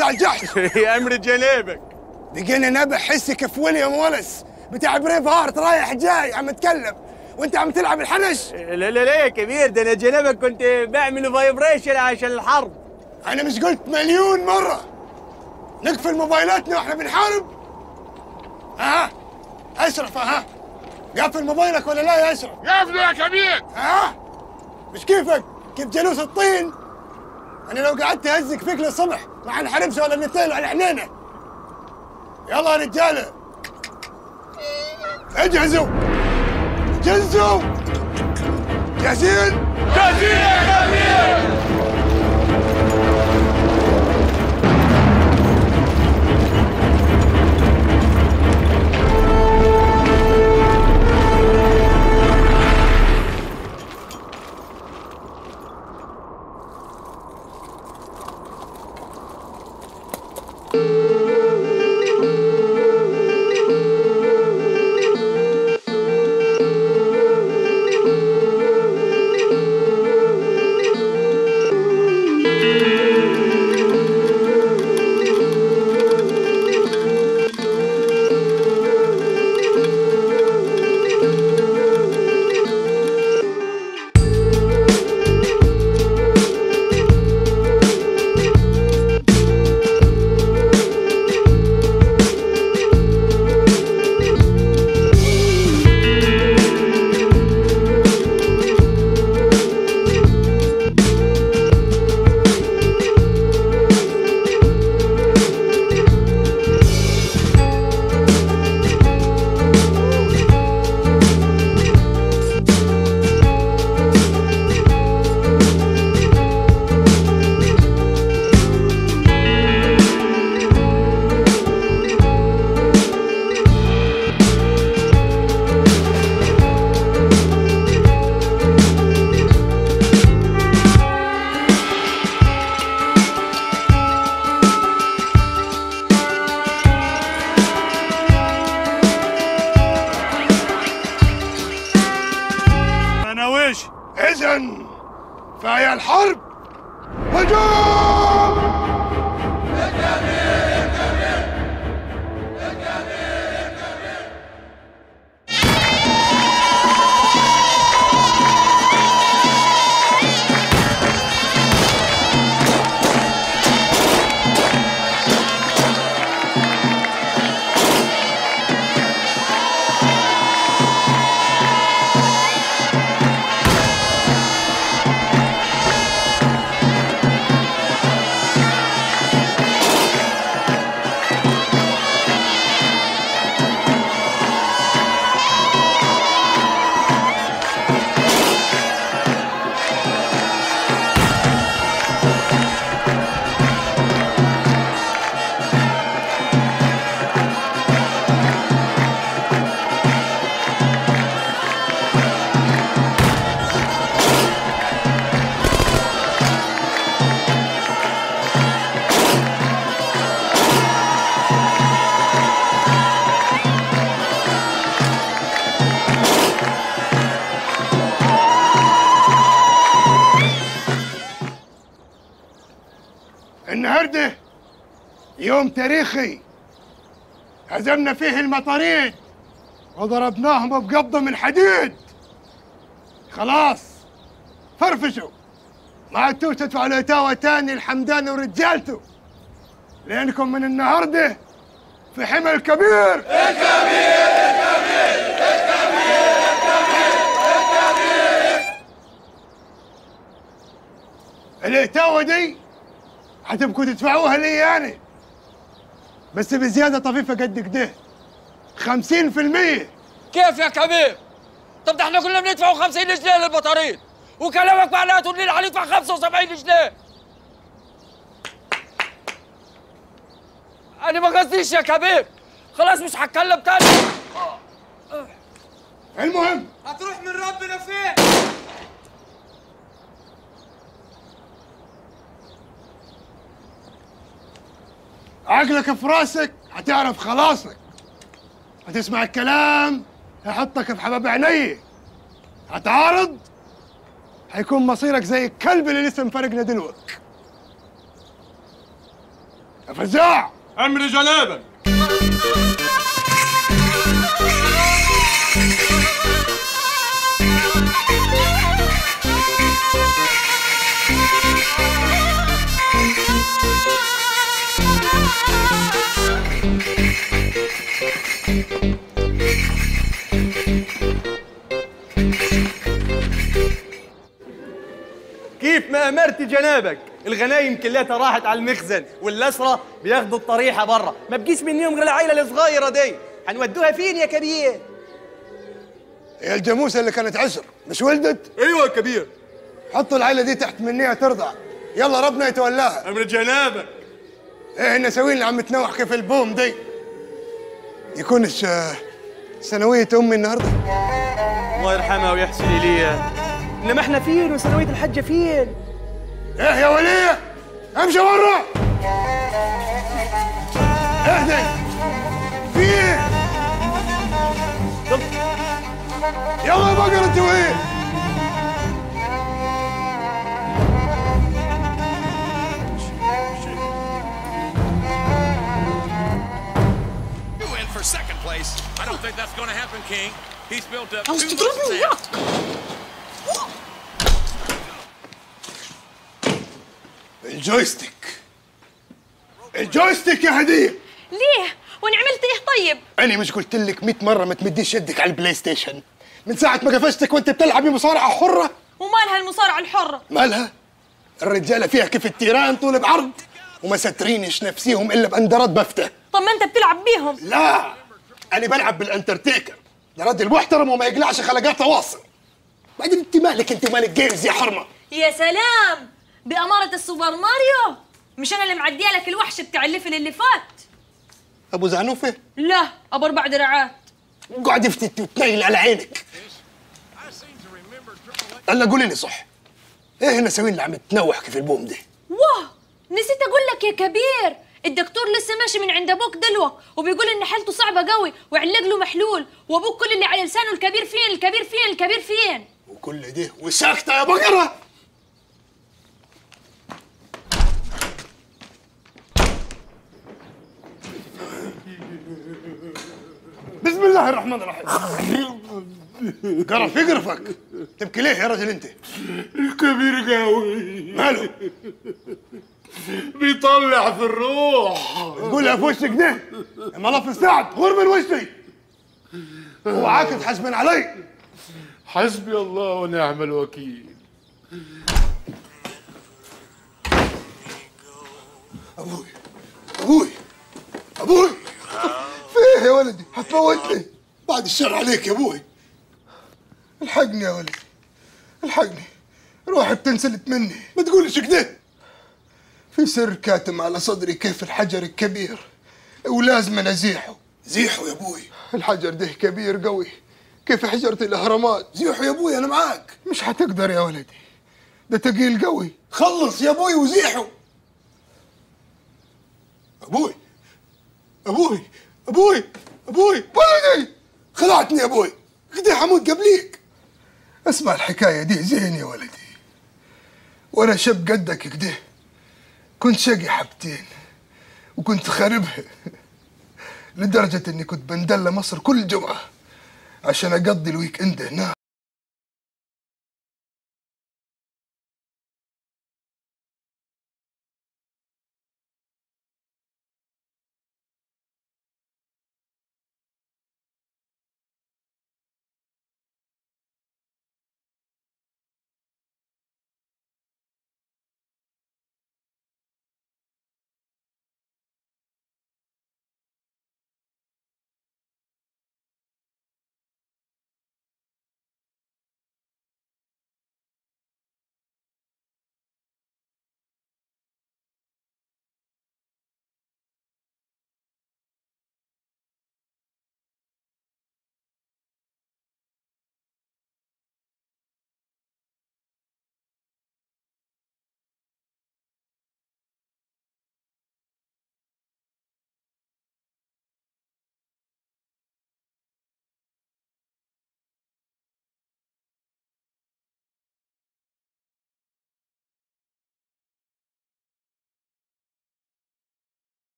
على الجحش يا امر جنيبك بقينا نبح حسي كيف ويليام ولس بتاع بريف هارت رايح جاي عم تكلم وانت عم تلعب الحنش لا لا لا يا كبير ده انا جنبك كنت بعمل فايبريشن عشان الحرب انا مش قلت مليون مره نقفل موبايلاتنا واحنا بنحارب ها اشرف ها قافل موبايلك ولا لا يا اشرف قافله يا كبير ها مش كيفك كيف جلوس الطين انا لو قعدت اهزك فيك للصبح ما حنحاربش ولا نتين على حنينه يلا يا رجاله اجهزوا جهزوا جاهزين جاهزين يا كبير انا وش اذا فهي الحرب هجوم النهارده يوم تاريخي هزمنا فيه المطاريد وضربناهم بقبضة من حديد خلاص فرفشوا ما عدتوش تدفعوا الاتاوة تاني الحمداني ورجالته لانكم من النهارده في حمل كبير الاتاوة دي هتبقوا تدفعوها لي انا بس بزيادة طفيفة قد كده 50% كيف يا كبير؟ طب ده احنا كنا بندفعوا 50 جنيه للبطاريد وكلامك معناته ان اللي هندفع 75 جنيه انا ما قصديش يا كبير خلاص مش هتكلم تاني المهم هتروح من ربنا فين؟ عقلك في راسك هتعرف خلاصك هتسمع الكلام هيحطك في حباب عيني هتعارض هيكون مصيرك زي الكلب اللي لسه مفرقنا دلوقتي يا فزاع امر جنابك كيف ما امرت جنابك الغنايم كلها راحت على المخزن والاسرى بياخدوا الطريحه برا ما بقيش منهم غير العيله الصغيره دي حنودوها فين يا كبير هي الجاموسه اللي كانت عشر مش ولدت ايوه يا كبير حطوا العيله دي تحت منيها ترضع يلا ربنا يتولاها امر جنابك ايه نسوي اللي عم تنوح كيف البوم دي يكونش آه، سنوية أمي النهاردة الله يرحمها ويحسن اليها انما احنا فين وثانويه الحجه فين إيه يا ولية امشي برا اهدي في ايه يلا يا بقرة انت وين You in for second place. I don't think that's going to happen, King. He's built up عاوز too much تضربني sand. ياك الجويستيك الجويستيك يا هدية ليه وانا عملت ايه طيب أنا مش قلت لك 100 مرة ما تمديش يدك على البلاي ستيشن من ساعة ما قفشتك وأنت بتلعبي مصارعة حرة ومالها المصارعه الحره مالها؟ الرجالة فيها كيف التيران طول بعرض وما سترينش نفسيهم إلا بأندرات بفتة طب ما انت بتلعب بيهم لا أنا بلعب بالأنترتيكر ده راجل محترم وما يقلعش خلقات تواصل بعدين أنت مالك أنت مالك جيمز يا حرمة يا سلام بأمارة السوبر ماريو مش انا اللي معديه لك الوحش بتاع الليفل اللي فات أبو زعنوفة لا ابو اربع دراعات قاعد يفتت وتنيل على عينك هلا قولي لي صح ايه نسوين اللي عم تنوح كيف البوم ده واه نسيت اقول لك يا كبير الدكتور لسه ماشي من عند ابوك دلوك وبيقول ان حالته صعبه قوي وعلاج له محلول وابوك كل اللي على لسانه الكبير فين الكبير فين الكبير فين وكل ده وساكتة يا بقرة بسم الله الرحمن الرحيم قرف يقرفك تبكي ليه يا رجل انت الكبير قوي ماله بيطلع في الروح تقولها في وشك ده ملف سعد غور من وشي اوعاك تحاسبن علي حسبي الله ونعم الوكيل ابوي ابوي ابوي في ايه يا ولدي هتموتني بعد الشر عليك يا ابوي الحقني يا ولدي الحقني روحي بتنسلت مني ما تقولش كده في سر كاتم على صدري كيف الحجر الكبير ولازم ازيحه زيحه يا ابوي الحجر ده كبير قوي كيف حجرة الاهرامات زيحه يا ابوي انا معاك مش هتقدر يا ولدي ده تقيل قوي خلص يا ابوي وزيحه ابوي ابوي ابوي ابوي ولدي خلعتني يا ابوي كده حموت قبليك اسمع الحكايه دي زين يا ولدي وانا شاب قدك كده كنت شقي حبتين وكنت خاربها لدرجة اني كنت بندل مصر كل جمعة عشان اقضي الويك اند هناك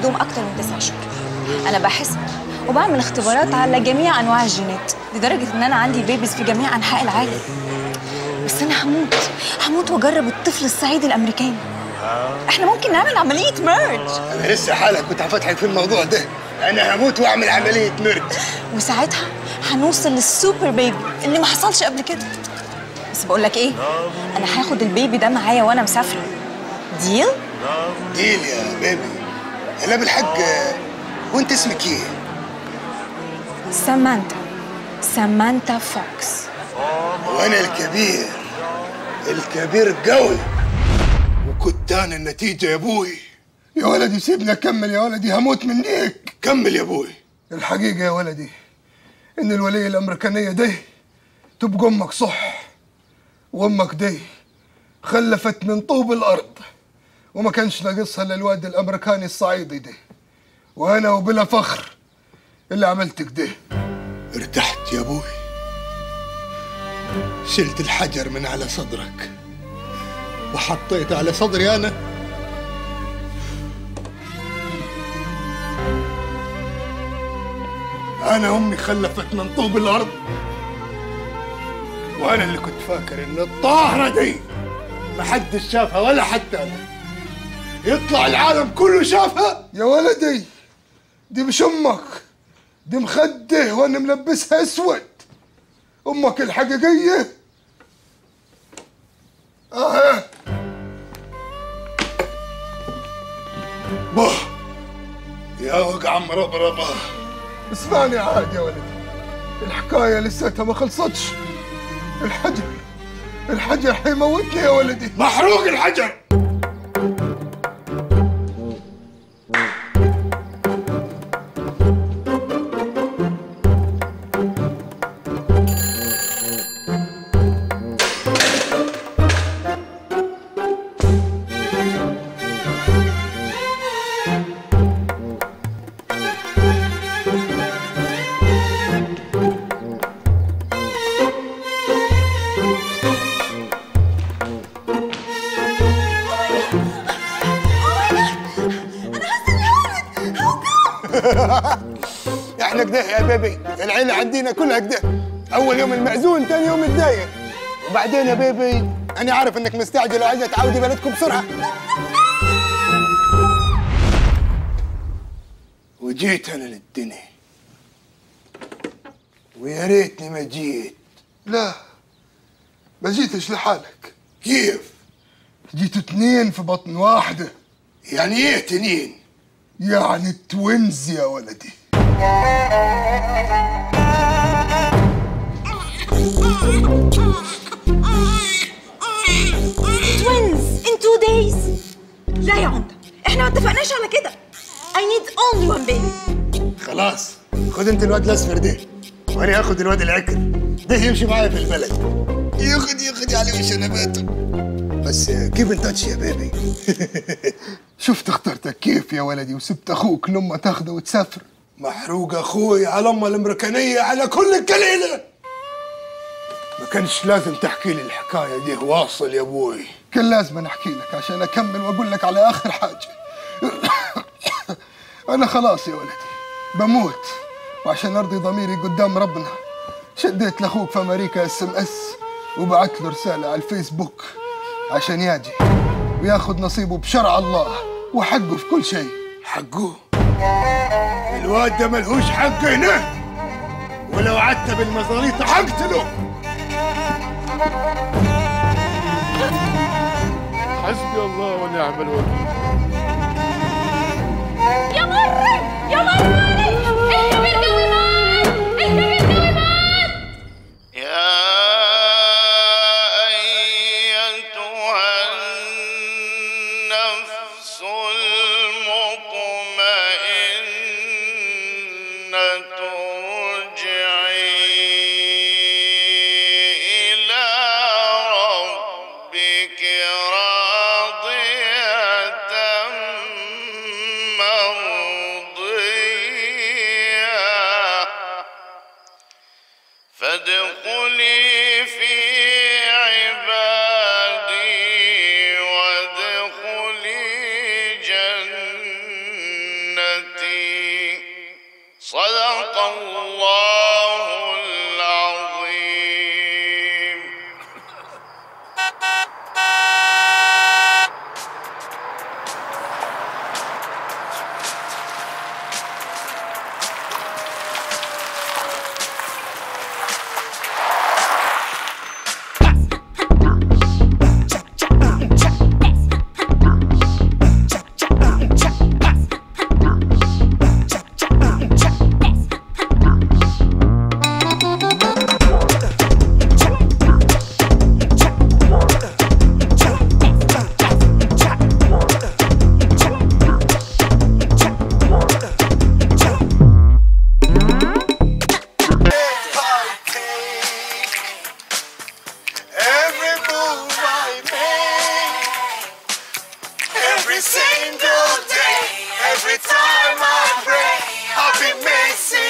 بتدوم أكتر من تسع شهور أنا بحسب وبعمل اختبارات على جميع أنواع الجينات لدرجة إن أنا عندي بيبيز في جميع أنحاء العالم بس أنا هموت هموت وأجرب الطفل الصعيدي الأمريكاني إحنا ممكن نعمل عملية ميرج انا لسه حالك كنت هفتحك في الموضوع ده انا هموت واعمل عمليه مرج وساعتها هنوصل للسوبر بيبي اللي ما حصلش قبل كده بس بقول لك ايه انا هاخد البيبي ده معايا وانا مسافره ديل ديل يا بيبي لا بالحق وانت اسمك ايه؟ سامانتا سامانتا فوكس وانا الكبير الكبير قوي وكنت انا النتيجه يا ابوي يا ولدي سيبني اكمل يا ولدي هموت منيك كمل يا ابوي الحقيقه يا ولدي ان الوليه الامريكانيه دي تبقى امك صح وامك دي خلفت من طوب الارض وما كانش ناقصها الا الواد الامريكاني الصعيدي ده وانا وبلا فخر اللي عملت كده ارتحت يا ابوي شلت الحجر من على صدرك وحطيته على صدري انا انا امي خلفت من طوب الارض وانا اللي كنت فاكر ان الطاهره دي محدش شافها ولا حتى انا يطلع العالم كله شافها يا ولدي دي مش امك دي مخده وانا ملبسها اسود امك الحقيقيه اه باه يا وقع مربربة اسمعني عاد يا ولدي الحكاية لساتها ما خلصتش الحجر الحجر حيموتني يا ولدي محروق الحجر احنا كده يا بيبي العيلة عندنا كلها كده اول يوم المأذون تاني يوم الداير وبعدين يا بيبي انا عارف انك مستعجل وعايزة تعودي بلدكم بسرعة وجيت انا للدنيا ويا ريتني ما جيت لا ما جيتش لحالك كيف جيتوا اتنين في بطن واحدة يعني ايه تنين يعني توينز يا ولدي توينز in two days لا يا عمده احنا ما اتفقناش على كده I need only one baby خلاص خد انت الواد الاصفر ده وانا هاخد الواد العكر ده يمشي معايا في البلد ياخد ياخد على وش نباته بس كيف ان تاتش يا بيبي شفت اخترتك كيف يا ولدي وسبت اخوك لما تاخده وتسافر محروق اخوي على امه الامريكانيه على كل الكليله ما كانش لازم تحكي لي الحكايه دي واصل يا ابوي كان لازم أنا احكي لك عشان اكمل واقول لك على اخر حاجه انا خلاص يا ولدي بموت وعشان ارضي ضميري قدام ربنا شديت لاخوك في امريكا اس ام اس وبعت له رساله على الفيسبوك عشان يجي وياخذ نصيبه بشرع الله وحقه في كل شيء حقه الواد ده ملهوش حق هنا ولو عدت بالمزاريط حقتله حسبي الله ونعم الوكيل يا مري يا مري الكبير قوي مات الكبير قوي مات يا أيتها النفس المطمئنة ارجعي إلى ربك راضية الله العظيم Every move I make, every single day, every time I pray, I've been missing